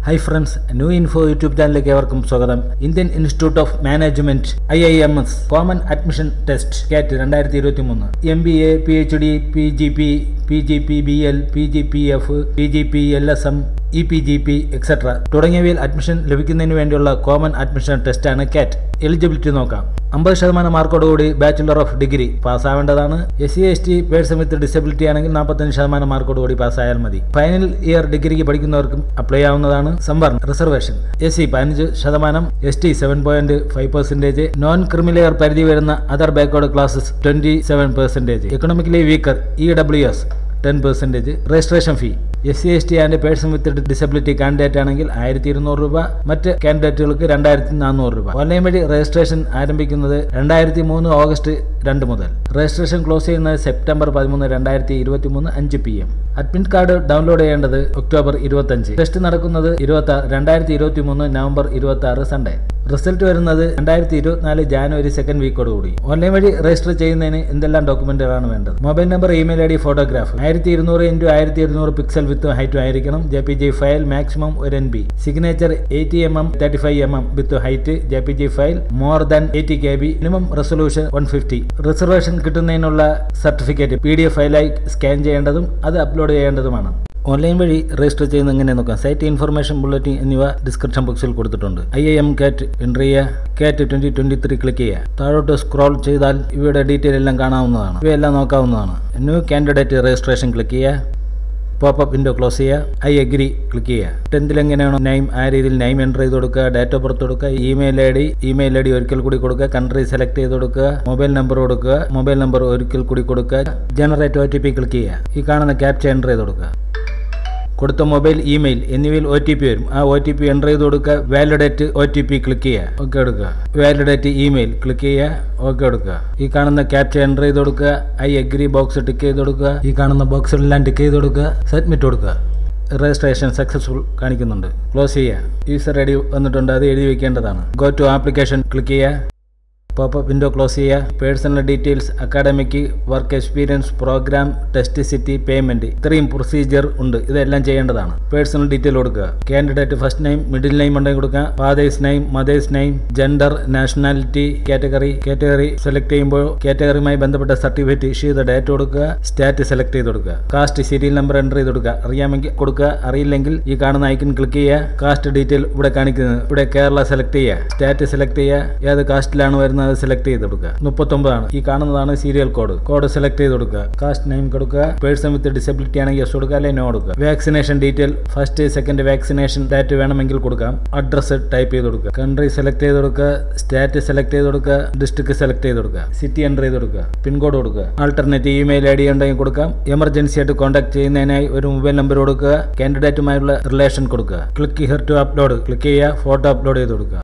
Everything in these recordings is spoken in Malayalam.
high friends new info YouTube ചാനലിലേക്ക് ഏവർക്കും സ്വാഗതം Indian Institute of Management I I M S common admission test CAT രണ്ടായിരത്തി ഇരുപത്തി മൂന്ന് M B A P H D P G P P G P B L P G P F P G P L S M E P G P etcetera തുടങ്ങിയവയിൽ അഡ്മിഷൻ ലഭിക്കുന്നതിന് വേണ്ടിയുള്ള കോമൺ അഡ്മിഷൻ ടെസ്റ്റാണ് കാറ്റ് എലിജിബിലിറ്റി നോക്കാം അമ്പത് ശതമാനം മാർക്കോടുകൂടി ബാച്ചുലർ ഓഫ് ഡിഗ്രി പാസ്സാവേണ്ടതാണ് S C S T person with disability ആണെങ്കിൽ നാൽപ്പത്തഞ്ച് ശതമാനം മാർക്കോടുകൂടി പാസ്സായാൽ മതി ഫൈനൽ ഇയർ ഡിഗ്രിക്ക് പഠിക്കുന്നവർക്കും അപ്ലൈ ആവുന്നതാണ് സംവരണം റിസർവേഷൻ എസ് സി പതിനഞ്ച് ശതമാനം S T seven point five percentage non creamy layer പരിധി വരുന്ന other backward classes twenty seven percentage economically weaker E W S ten percentage registration fee S C S T and person with disability candidate ആണെങ്കിൽ ആയിരത്തി ഇരുന്നൂറ് രൂപ മറ്റ് കാൻഡിഡേറ്റുകൾക്ക് രണ്ടായിരത്തി നാനൂറ് രൂപ ഓൺലൈൻ വഴി രജിസ്ട്രേഷൻ ആരംഭിക്കുന്നത് രണ്ടായിരത്തി മൂന്ന് ഓഗസ്റ്റ് രണ്ട് മുതൽ രജിസ്ട്രേഷൻ ക്ലോസ് ചെയ്യുന്നത് സെപ്റ്റംബർ പതിമൂന്ന് രണ്ടായിരത്തി ഇരുപത്തി മൂന്ന് അഞ്ച് P M admit card download ചെയ്യേണ്ടത് ഒക്ടോബർ ഇരുപത്തഞ്ച് ടെസ്റ്റ് നടക്കുന്നത് ഇരുപത്തി ആറ് രണ്ടായിരത്തി ഇരുപത്തി മൂന്ന് നവംബർ ഇരുപത്തി ആറ് സൺഡേ റിസൾട്ട് വരുന്നത് രണ്ടായിരത്തി ഇരുപത്തിനാല് ജാനുവരി സെക്കൻഡ് വീക്കോട് കൂടി ഓൺലൈൻ വഴി രജിസ്റ്റർ ചെയ്യുന്നതിന് എന്തെല്ലാം ഡോക്യുമെന്റുകളാണ് വേണ്ടത് mobile number email I D photograph ആയിരത്തി ഇരുന്നൂറ് ഇൻറ്റു ആയിരത്തി ഇരുന്നൂറ് പിക്സൽ വിത്ത് ഹൈറ്റും ആയിരിക്കണം J P G file maximum ഒരു N B signature eighty M M thirty five M M with height J P G file more than eighty K B minimum resolution one fifty reservation കിട്ടുന്നതിനുള്ള സർട്ടിഫിക്കറ്റ് പി ഡി എഫ് ഫയലായി സ്കാൻ ചെയ്യേണ്ടതും അത് അപ്ലോഡ് ചെയ്യേണ്ടതുമാണ് ഓൺലൈൻ വഴി രജിസ്റ്റർ ചെയ്യുന്ന എങ്ങനെ നോക്കാം സൈറ്റ് ഇൻഫർമേഷൻ ബുള്ളറ്റിൻ എന്നിവ ഡിസ്ക്രിപ്ഷൻ ബോക്സിൽ കൊടുത്തിട്ടുണ്ട് I I M CAT entry ചെയ്യുക CAT twenty twenty three click ചെയ്യുക താഴോട്ട് സ്ക്രോൾ ചെയ്താൽ ഇവയുടെ ഡീറ്റെയിൽ എല്ലാം കാണാവുന്നതാണ് ഇവയെല്ലാം നോക്കാവുന്നതാണ് ന്യൂ കാൻഡിഡേറ്റ് രജിസ്ട്രേഷൻ ക്ലിക്ക് ചെയ്യുക പോപ്പപ്പ് വിൻഡോ ക്ലോസ് ചെയ്യുക ഐ അഗ്രി ക്ലിക്ക് ചെയ്യുക ടെൻത്തിൽ എങ്ങനെയാണോ നെയിം ആ രീതിയിൽ നെയിം എൻ്റർ ചെയ്ത് കൊടുക്കുക ഡേറ്റ് ഓഫ് ബർത്ത് കൊടുക്കുക email I D email I D ഒരിക്കൽ കൂടി കൊടുക്കുക കൺട്രി സെലക്ട് ചെയ്ത് കൊടുക്കുക മൊബൈൽ നമ്പർ കൊടുക്കുക മൊബൈൽ നമ്പർ ഒരിക്കൽ കൂടി കൊടുക്കുക generate O T P click ചെയ്യുക ഈ കാണുന്ന ക്യാപ്ച എൻ്റർ ചെയ്ത് കൊടുക്കുക കൊടുത്ത മൊബൈൽ ഇമെയിൽ എന്നിവയിൽ ഒ ടി പി വരും ആ ഒ ടി പി എൻ്റർ ചെയ്ത് കൊടുക്കുക validate O T P click ചെയ്യുക ഓക്കെ എടുക്കുക വാലിഡേറ്റ് ഇമെയിൽ ക്ലിക്ക് ചെയ്യുക ഓക്കെ എടുക്കുക ഈ കാണുന്ന ക്യാപ്ച എൻ്റർ ചെയ്ത് കൊടുക്കുക ഐ അഗ്രി ബോക്സ് ടിക്ക് ചെയ്ത് കൊടുക്കുക ഈ കാണുന്ന ബോക്സിലെല്ലാം ടിക്ക് ചെയ്ത് കൊടുക്കുക സബ്മിറ്റ് കൊടുക്കുക രജിസ്ട്രേഷൻ സക്സസ്ഫുൾ കാണിക്കുന്നുണ്ട് ക്ലോസ് ചെയ്യുക യൂസർ ഐ ഡി വന്നിട്ടുണ്ട് അത് എഴുതി വെക്കേണ്ടതാണ് ഗോ ടു ആപ്ലിക്കേഷൻ ക്ലിക്ക് ചെയ്യുക പോപ്പപ്പ് വിൻഡോ ക്ലോസ് ചെയ്യുക personal details academic work experience programme test city payment ഇത്രയും പ്രൊസീജിയർ ഉണ്ട് ഇതെല്ലാം ചെയ്യേണ്ടതാണ് പേഴ്സണൽ ഡീറ്റെയിൽ കൊടുക്കുക candidate first name middle name ഉണ്ടെങ്കിൽ കൊടുക്കുക father's name mother's name gender nationality category category select ചെയ്യുമ്പോൾ കാറ്റഗറിയുമായി ബന്ധപ്പെട്ട സർട്ടിഫിക്കറ്റ് ഇഷ്യൂ ചെയ്ത ഡേറ്റ് കൊടുക്കുക സ്റ്റാറ്റ് സെലക്ട് ചെയ്ത് കൊടുക്കുക കാസ്റ്റ് സീരിയൽ നമ്പർ എൻ്റർ ചെയ്ത് കൊടുക്കുക അറിയാമെങ്കിൽ കൊടുക്കുക അറിയില്ലെങ്കിൽ ഈ കാണുന്ന ഐക്കൺ ക്ലിക്ക് ചെയ്യുക കാസ്റ്റ് ഡീറ്റെയിൽ ഇവിടെ കാണിക്കുന്നത് ഇവിടെ കേരള സെലക്ട് ചെയ്യുക സ്റ്റാറ്റ് സെലക്ട് ചെയ്യുക ഏത് കാസ്റ്റിലാണ് വരുന്നത് അത് സെലക്ട് ചെയ്ത് കൊടുക്കുക മുപ്പത്തൊമ്പതാണ് ഈ കാണുന്നതാണ് സീരിയൽ കോഡ് കോഡ് സെലക്ട് ചെയ്ത് കൊടുക്കുക കാസ്റ്റ് നെയിം കൊടുക്കുക പേഴ്സൺ വിത്ത് ഡിസബിലിറ്റി ആണെങ്കിൽ യെസ് കൊടുക്കുക അല്ലെങ്കിൽ നോ കൊടുക്കുക vaccination detail first second vaccination date വേണമെങ്കിൽ കൊടുക്കാം അഡ്രസ്സ് ടൈപ്പ് ചെയ്ത് കൊടുക്കുക കൺട്രി സെലക്ട് ചെയ്ത് കൊടുക്കുക സ്റ്റാറ്റ് സെലക്ട് ചെയ്ത് കൊടുക്കുക ഡിസ്ട്രിക്ട് സെലക്ട് ചെയ്ത് കൊടുക്കുക സിറ്റി എൻ്റർ ചെയ്ത് കൊടുക്കുക പിൻകോഡ് കൊടുക്കുക ആൾട്ടർനേറ്റ് ഇമെയിൽ ഐ ഡി ഉണ്ടെങ്കിൽ കൊടുക്കാം എമർജൻസി ആയിട്ട് കോൺടാക്ട് ചെയ്യുന്നതിനായി ഒരു മൊബൈൽ നമ്പർ കൊടുക്കുക കാൻഡിഡേറ്റുമായുള്ള റിലേഷൻ കൊടുക്കുക click here to upload click ചെയ്യുക ഫോട്ടോ അപ്ലോഡ് ചെയ്ത് കൊടുക്കുക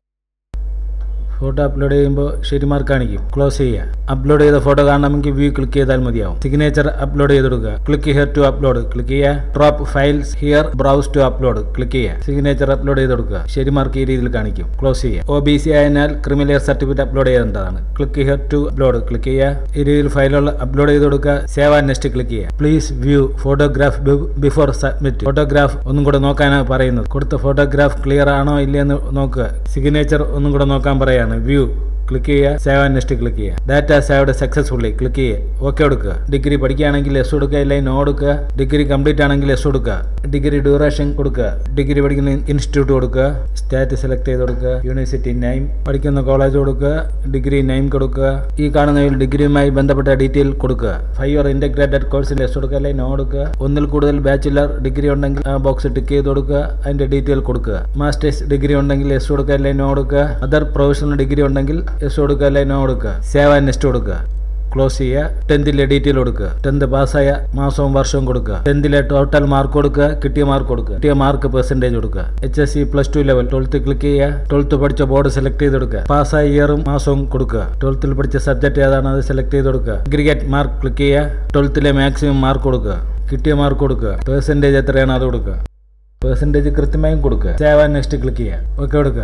ഫോട്ടോ അപ്ലോഡ് ചെയ്യുമ്പോൾ ശരി മാർക്ക് കാണിക്കും ക്ലോസ് ചെയ്യുക അപ്ലോഡ് ചെയ്ത ഫോട്ടോ കാണണമെങ്കിൽ വ്യൂ ക്ലിക്ക് ചെയ്താൽ മതിയാവും സിഗ്നേച്ചർ അപ്ലോഡ് ചെയ്ത് കൊടുക്കുക click here to upload click ചെയ്യുക drop files here browse to upload click ചെയ്യുക സിഗ്നേച്ചർ അപ്ലോഡ് ചെയ്ത് കൊടുക്കുക ശരി മാർക്ക് ഈ രീതിയിൽ കാണിക്കും ക്ലോസ് ചെയ്യുക ഒ ബി സി ആയതിനാൽ ക്രിമിനൽ സർട്ടിഫിക്കറ്റ് അപ്ലോഡ് ചെയ്യേണ്ടതാണ് click here to upload click ചെയ്യുക ഈ രീതിയിൽ ഫയലുകൾ അപ്ലോഡ് ചെയ്ത് കൊടുക്കുക സേവ് ആൻഡ് നെക്സ്റ്റ് ക്ലിക്ക് ചെയ്യുക please view photograph before submit photograph ഒന്നും കൂടെ നോക്കാനാണ് പറയുന്നത് കൊടുത്ത ഫോട്ടോഗ്രാഫ് ക്ലിയർ ആണോ ഇല്ലയെന്ന് നോക്കുക സിഗ്നേച്ചർ ഒന്നും കൂടെ നോക്കാൻ പറയാണ് വ്യൂ ക്ലിക്ക് ചെയ്യുക സേവ് ആൻഡ് നെക്സ്റ്റ് ക്ലിക്ക് ചെയ്യുക ഡാറ്റ സേവ്ഡ് സക്സസ്ഫുള്ളി ക്ലിക്ക് ചെയ്യുക ഓക്കെ കൊടുക്കുക ഡിഗ്രി പഠിക്കുകയാണെങ്കിൽ എസ് കൊടുക്കുക ഇല്ലെങ്കിൽ നോ കൊടുക്കുക ഡിഗ്രി കംപ്ലീറ്റ് ആണെങ്കിൽ എസ് കൊടുക്കുക ഡിഗ്രി ഡ്യൂറേഷൻ കൊടുക്കുക ഡിഗ്രി പഠിക്കുന്ന ഇൻസ്റ്റിറ്റ്യൂട്ട് കൊടുക്കുക സ്റ്റാറ്റ് സെലക്ട് ചെയ്ത് കൊടുക്കുക യൂണിവേഴ്സിറ്റി നെയിം പഠിക്കുന്ന കോളേജ് കൊടുക്കുക ഡിഗ്രി നെയിം കൊടുക്കുക ഈ കാണുന്നതിൽ ഡിഗ്രിയുമായി ബന്ധപ്പെട്ട ഡീറ്റെയിൽ കൊടുക്കുക ഫൈവ് ഇയർ ഇന്റഗ്രേറ്റഡ് കോഴ്സിൽ എസ് കൊടുക്കുക അല്ലെങ്കിൽ നോ കൊടുക്കുക ഒന്നിൽ കൂടുതൽ ബാച്ചിലർ ഡിഗ്രി ഉണ്ടെങ്കിൽ ആ ബോക്സ് ടിക്ക് ചെയ്ത് കൊടുക്കുക അതിന്റെ ഡീറ്റെയിൽ കൊടുക്കുക മാസ്റ്റേഴ്സ് ഡിഗ്രി ഉണ്ടെങ്കിൽ എസ് കൊടുക്കുക അല്ലെങ്കിൽ നോ കൊടുക്കുക അതർ പ്രൊഫഷണൽ ഡിഗ്രി ഉണ്ടെങ്കിൽ എസ് കൊടുക്കുക അല്ലെങ്കിൽ നോ കൊടുക്കുക സേവ് ആൻഡ് നെക്സ്റ്റ് കൊടുക്കുക ക്ലോസ് ചെയ്യുക ടെൻത്തിലെ ഡീറ്റെയിൽ കൊടുക്കുക ടെൻത്ത് പാസ്സായ മാസവും വർഷവും കൊടുക്കുക ടെൻത്തിലെ ടോട്ടൽ മാർക്ക് കൊടുക്കുക കിട്ടിയ മാർക്ക് കൊടുക്കുക കിട്ടിയ മാർക്ക് പെർസെൻറ്റേജ് കൊടുക്കുക H S C plus two level twelfth click ചെയ്യുക ട്വൽത്ത് പഠിച്ച ബോർഡ് സെലക്ട് ചെയ്ത് കൊടുക്കുക പാസ്സായ ഇയറും മാസവും കൊടുക്കുക ട്വൽത്തിൽ പഠിച്ച സബ്ജക്ട് ഏതാണ് അത് സെലക്ട് ചെയ്ത് കൊടുക്കുക അഗ്രിഗേറ്റ് മാർക്ക് ക്ലിക്ക് ചെയ്യുക ട്വൽത്തിലെ മാക്സിമം മാർക്ക് കൊടുക്കുക കിട്ടിയ മാർക്ക് കൊടുക്കുക പെർസെൻറ്റേജ് എത്രയാണ് അത് കൊടുക്കുക പെർസെൻറ്റേജ് കൃത്യമായും കൊടുക്കുക സേവ് ആൻഡ് നെക്സ്റ്റ് ക്ലിക്ക് ചെയ്യുക ഓക്കെ കൊടുക്കുക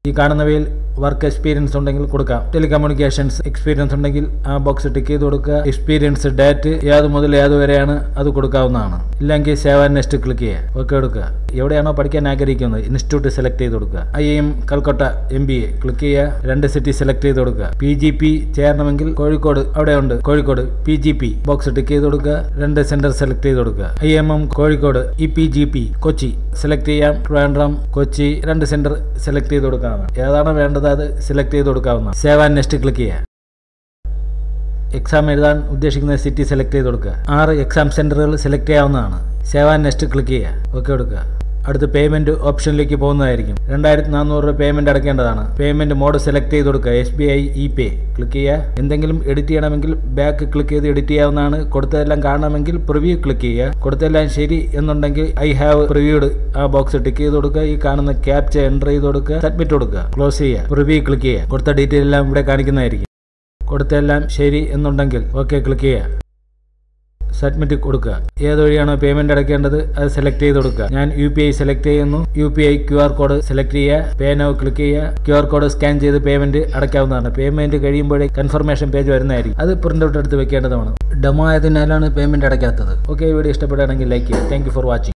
ഈ കാണുന്നവയിൽ വർക്ക് എക്സ്പീരിയൻസ് ഉണ്ടെങ്കിൽ കൊടുക്കാം ടെലികമ്മ്യൂണിക്കേഷൻസ് എക്സ്പീരിയൻസ് ഉണ്ടെങ്കിൽ ആ ബോക്സ് ടിക്ക് ചെയ്ത് കൊടുക്കുക എക്സ്പീരിയൻസ് ഡേറ്റ് ഏത് മുതൽ ഏത് വരെയാണ് അത് കൊടുക്കാവുന്നതാണ് ഇല്ലെങ്കിൽ സേവ് ആൻഡ് നെക്സ്റ്റ് ക്ലിക്ക് ചെയ്യുക ഓക്കെ കൊടുക്കുക എവിടെയാണോ പഠിക്കാൻ ആഗ്രഹിക്കുന്നത് ഇൻസ്റ്റിറ്റ്യൂട്ട് സെലക്ട് ചെയ്ത് കൊടുക്കുക I M Calcutta M B A click ചെയ്യുക രണ്ട് സിറ്റി സെലക്ട് ചെയ്ത് കൊടുക്കുക പി ജി പി ചേരണമെങ്കിൽ കോഴിക്കോട് അവിടെ ഉണ്ട് Kozhikode P G P box tick ചെയ്ത് കൊടുക്കുക രണ്ട് സെന്റർ സെലക്ട് ചെയ്ത് കൊടുക്കുക I M M Kozhikode E P G P Kochi select ചെയ്യാം ട്രിവാൻഡ്രം കൊച്ചി രണ്ട് സെന്റർ സെലക്ട് ചെയ്ത് കൊടുക്കാവുന്ന ഏതാണ് വേണ്ടത് അത് സെലക്ട് ചെയ്ത് കൊടുക്കാവുന്ന സേവ് ആൻഡ് നെക്സ്റ്റ് ക്ലിക്ക് ചെയ്യുക എക്സാം എഴുതാൻ ഉദ്ദേശിക്കുന്ന സിറ്റി സെലക്ട് ചെയ്ത് കൊടുക്കുക ആറ് എക്സാം സെന്ററുകൾ സെലക്ട് ചെയ്യാവുന്നതാണ് സേവ് ആൻഡ് നെക്സ്റ്റ് ക്ലിക്ക് ചെയ്യുക ഓക്കെ കൊടുക്കുക അടുത്ത് പേയ്മെന്റ് ഓപ്ഷനിലേക്ക് പോകുന്നതായിരിക്കും രണ്ടായിരത്തി നാനൂറ് രൂപ പേയ്മെന്റ് അടയ്ക്കേണ്ടതാണ് പേയ്മെന്റ് മോഡ് സെലക്ട് ചെയ്ത് കൊടുക്കുക S B I E pay click ചെയ്യുക എന്തെങ്കിലും എഡിറ്റ് ചെയ്യണമെങ്കിൽ ബാക്ക് ക്ലിക്ക് ചെയ്ത് എഡിറ്റ് ചെയ്യാവുന്നതാണ് കൊടുത്തതെല്ലാം കാണണമെങ്കിൽ പ്രിവ്യൂ ക്ലിക്ക് ചെയ്യുക കൊടുത്തതെല്ലാം ശരി എന്നുണ്ടെങ്കിൽ ഐ ഹാവ് പ്രിവ്യൂഡ് ആ ബോക്സ് ടിക്ക് ചെയ്ത് കൊടുക്കുക ഈ കാണുന്ന ക്യാപ്ച എൻ്റർ ചെയ്ത് കൊടുക്കുക സബ്മിറ്റ് കൊടുക്കുക ക്ലോസ് ചെയ്യുക പ്രിവ്യൂ ക്ലിക്ക് ചെയ്യുക കൊടുത്ത ഡീറ്റെയിൽ എല്ലാം ഇവിടെ കാണിക്കുന്നതായിരിക്കും കൊടുത്തെല്ലാം ശരി എന്നുണ്ടെങ്കിൽ ഓക്കെ ക്ലിക്ക് ചെയ്യുക സബ്മിറ്റ് കൊടുക്കുക ഏത് വഴിയാണോ പേയ്മെന്റ് അടയ്ക്കേണ്ടത് അത് സെലക്ട് ചെയ്ത് കൊടുക്കുക ഞാൻ യു പി ഐ സെലക്ട് ചെയ്യുന്നു U P I Q R code select ചെയ്യുക പേ നൗ ക്ലിക്ക് ചെയ്യുക ക്യു ആർ കോഡ് സ്കാൻ ചെയ്ത് പേയ്മെന്റ് അടയ്ക്കാവുന്നതാണ് പേയ്മെന്റ് കഴിയുമ്പോഴേ കൺഫർമേഷൻ പേജ് വരുന്നതായിരിക്കും അത് പ്രിന്റ് ഔട്ട് എടുത്ത് വെക്കേണ്ടതാണ് ഡെമോ ആയതിനാലാണ് പേയ്മെന്റ് അടയ്ക്കാത്തത് ഓക്കെ വീഡിയോ ഇഷ്ടപ്പെടുകയാണെങ്കിൽ ലൈക്ക് ചെയ്യുക താങ്ക് ഫോർ വാച്ചിങ്